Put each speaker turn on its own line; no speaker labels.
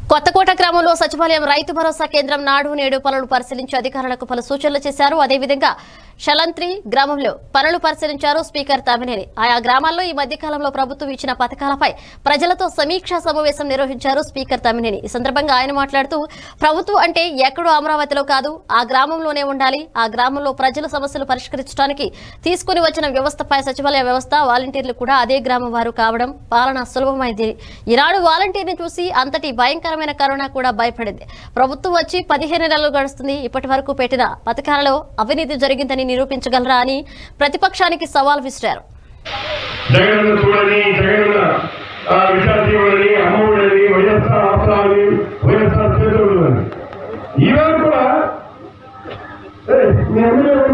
కొత్తకోట గ్రామంలో సచివాలయం రైతు భరోసా కేంద్రం నాడు నేడు పనులు పరిశీలించి అధికారులకు పలు సూచనలు చేశారు అదేవిధంగా షలంత్రి గ్రామంలో పనులు పరిశీలించారు స్పీకర్ తమ్మినేని ఆయా గ్రామాల్లో ఈ మధ్యకాలంలో ప్రభుత్వం ఇచ్చిన పథకాలపై ప్రజలతో సమీక్షా సమావేశం నిర్వహించారు స్పీకర్ తమ్మినేని ఈ సందర్భంగా ఆయన మాట్లాడుతూ ప్రభుత్వం అంటే ఎక్కడో అమరావతిలో కాదు ఆ గ్రామంలోనే ఉండాలి ఆ గ్రామంలో ప్రజల సమస్యలు పరిష్కరించడానికి తీసుకుని వచ్చిన వ్యవస్థపై సచివాలయ వ్యవస్థ వాలంటీర్లు కూడా అదే గ్రామం వారు కావడం పాలన సులభమైంది ఈనాడు వాలంటీర్ని చూసి అంతటి భయంకరమైన కరోనా కూడా భయపడింది ప్రభుత్వం వచ్చి పదిహేను నెలలు గడుస్తుంది ఇప్పటి వరకు పెట్టిన పథకాలలో అవినీతి జరిగిందని నిరూపించగలరా అని ప్రతిపక్షానికి సవాల్ విసిరారు
జగనన్న చూడని జగనన్న ఆ, విద్యార్థి అమ్మఒడని వైఎస్ఆర్ ఆసరాని వైఎస్ఆర్ చేతులు ఈవేళ కూడా ఏయ్, మీ ఎమ్మెల్యే